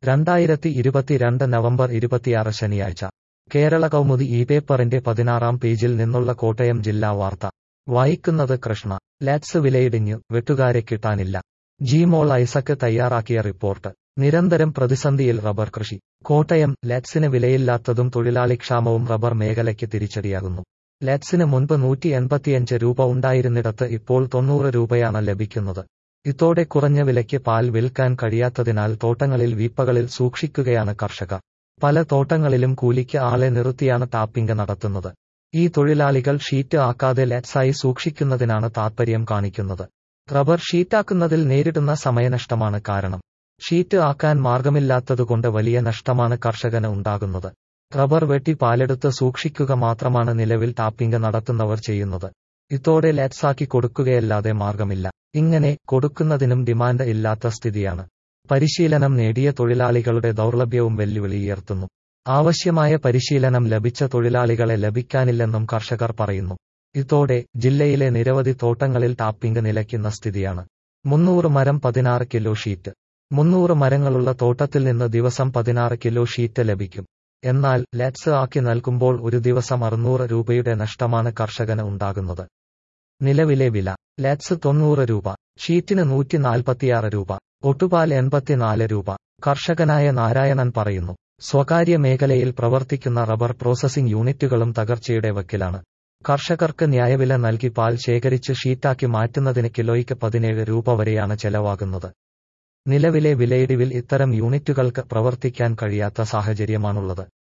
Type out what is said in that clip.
രണ്ടായിരത്തി ഇരുപത്തിരണ്ട് നവംബർ ഇരുപത്തിയാറ് ശനിയാഴ്ച കേരള കൗമുദി ഈ പേപ്പറിന്റെ പതിനാറാം പേജിൽ നിന്നുള്ള കോട്ടയം ജില്ലാ വാർത്ത വായിക്കുന്നത് കൃഷ്ണ ലാറ്റ്സ് വിലയിടിഞ്ഞു വെട്ടുകാരെ കിട്ടാനില്ല ജിമോൾ ഐസക്ക് തയ്യാറാക്കിയ റിപ്പോർട്ട് നിരന്തരം പ്രതിസന്ധിയിൽ റബ്ബർ കൃഷി കോട്ടയം ലാറ്റ്സിന് വിലയില്ലാത്തതും തൊഴിലാളിക്ഷാമവും റബ്ബർ മേഖലയ്ക്ക് തിരിച്ചടിയാകുന്നു ലാറ്റ്സിന് മുൻപ് നൂറ്റി എൺപത്തിയഞ്ച് രൂപ ഉണ്ടായിരുന്നിടത്ത് ഇപ്പോൾ തൊണ്ണൂറ് രൂപയാണ് ലഭിക്കുന്നത് ഇതോടെ കുറഞ്ഞ വിലയ്ക്ക് പാൽ വിൽക്കാൻ കഴിയാത്തതിനാൽ തോട്ടങ്ങളിൽ വീപ്പകളിൽ സൂക്ഷിക്കുകയാണ് കർഷകർ പല തോട്ടങ്ങളിലും കൂലിക്ക് ആളെ നിർത്തിയാണ് ടാപ്പിംഗ് നടത്തുന്നത് ഈ തൊഴിലാളികൾ ഷീറ്റ് ആക്കാതെ ലാറ്റ്സായി സൂക്ഷിക്കുന്നതിനാണ് താത്പര്യം കാണിക്കുന്നത് റബ്ബർ ഷീറ്റാക്കുന്നതിൽ നേരിടുന്ന സമയനഷ്ടമാണ് കാരണം ഷീറ്റ് ആക്കാൻ മാർഗമില്ലാത്തതുകൊണ്ട് വലിയ നഷ്ടമാണ് കർഷകന് ഉണ്ടാകുന്നത് റബ്ബർ വെട്ടി പാലെടുത്ത് സൂക്ഷിക്കുക മാത്രമാണ് നിലവിൽ ടാപ്പിംഗ് നടത്തുന്നവർ ചെയ്യുന്നത് ഇതോടെ ലാറ്റ്സാക്കി കൊടുക്കുകയല്ലാതെ മാർഗമില്ല ഇങ്ങനെ കൊടുക്കുന്നതിനും ഡിമാൻഡ് ഇല്ലാത്ത സ്ഥിതിയാണ് പരിശീലനം നേടിയ തൊഴിലാളികളുടെ ദൗർലഭ്യവും വെല്ലുവിളിയുയർത്തുന്നു ആവശ്യമായ പരിശീലനം ലഭിച്ച തൊഴിലാളികളെ ലഭിക്കാനില്ലെന്നും കർഷകർ പറയുന്നു ഇതോടെ ജില്ലയിലെ നിരവധി തോട്ടങ്ങളിൽ ടാപ്പിംഗ് നിലയ്ക്കുന്ന സ്ഥിതിയാണ് മുന്നൂറ് മരം പതിനാറ് കിലോ ഷീറ്റ് മുന്നൂറ് മരങ്ങളുള്ള തോട്ടത്തിൽ നിന്ന് ദിവസം പതിനാറ് കിലോ ഷീറ്റ് ലഭിക്കും എന്നാൽ ലാറ്റ്സ് ആക്കി നൽകുമ്പോൾ ഒരു ദിവസം അറുന്നൂറ് രൂപയുടെ നഷ്ടമാണ് കർഷകന് ഉണ്ടാകുന്നത് നിലവിലെ വില ലാറ്റ്സ് തൊണ്ണൂറ് രൂപ ഷീറ്റിന് നൂറ്റി നാൽപ്പത്തിയാറ് രൂപ ഒട്ടുപാൽ എൺപത്തിനാല് രൂപ കർഷകനായ നാരായണൻ പറയുന്നു സ്വകാര്യ മേഖലയിൽ പ്രവർത്തിക്കുന്ന റബ്ബർ പ്രോസസിംഗ് യൂണിറ്റുകളും തകർച്ചയുടെ വക്കിലാണ് കർഷകർക്ക് ന്യായവില നൽകി പാൽ ശേഖരിച്ച് ഷീറ്റാക്കി മാറ്റുന്നതിന് കിലോയ്ക്ക് പതിനേഴ് രൂപ വരെയാണ് ചെലവാകുന്നത് നിലവിലെ വിലയിടിവിൽ ഇത്തരം യൂണിറ്റുകൾക്ക് പ്രവർത്തിക്കാൻ കഴിയാത്ത സാഹചര്യമാണുള്ളത്